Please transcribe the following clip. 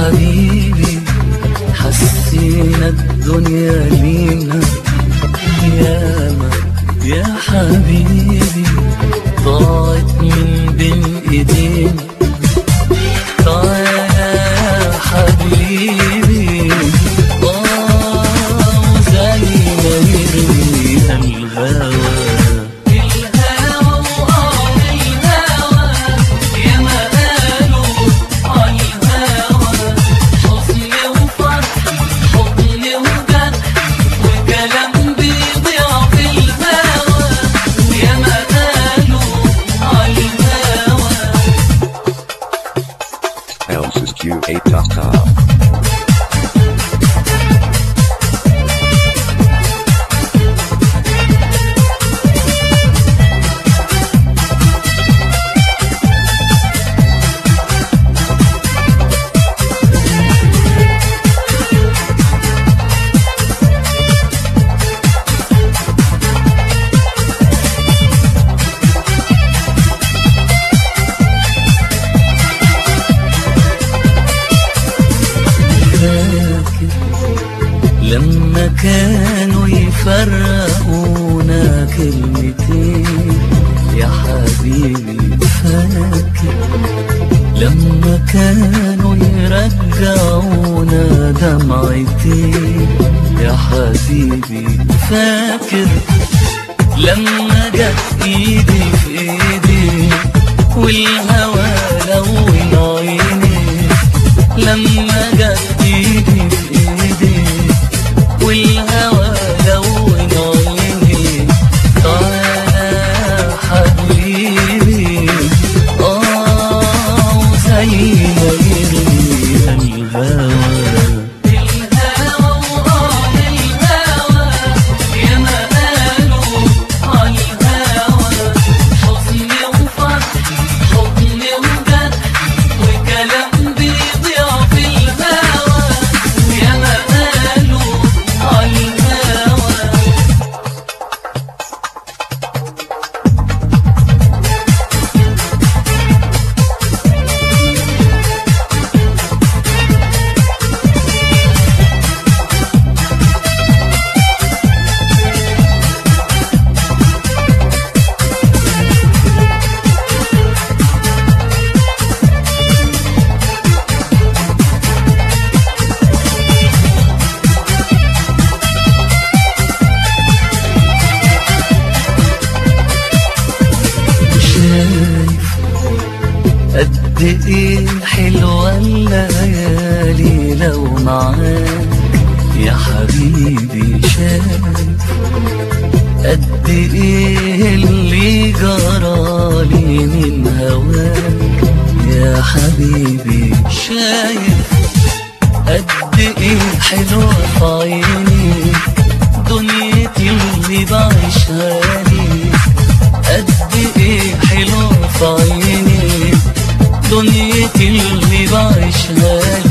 حبيبي حسينا الدنيا لينا ياما يا حبيبي ضاعت من بين ايدينا تعالى يا حبيبي آه زي ما يرمي الهوى الهوى وآه الهوى يا ما قالوا عالهوى حزن وفرح حضن وجرح وكلام بيضيع في الهوى يا ما قالوا عالهوى ElvisQ8.com. فاكر لما كانوا يفرقونا كلمتين يا حبيبي فاكر لما كانوا يرجعونا دمعتين يا حبيبي فاكر لما جت ايدي في ايدي والهوى لون عيني لما جت ايدي في ايدي والهوى لون عيني تعالى يا حبيبي اه زي ما يرمي الهوى الهوى وآه الهوى يا ما قالوا عالهوى حزن وفرح حضن وجرح وكلام بيضيع في الهوى يا ما قالوا عالهوى شايف قد ايه حلوة الليالي لو معاك يا حبيبي شايف قد ايه اللي جرالي من هواك يا حبيبي شايف قد ايه حلوة في عيني دنيتي اللي بعيشها لي قد ايه حلوة في عيني دنيتي اللي بعيشها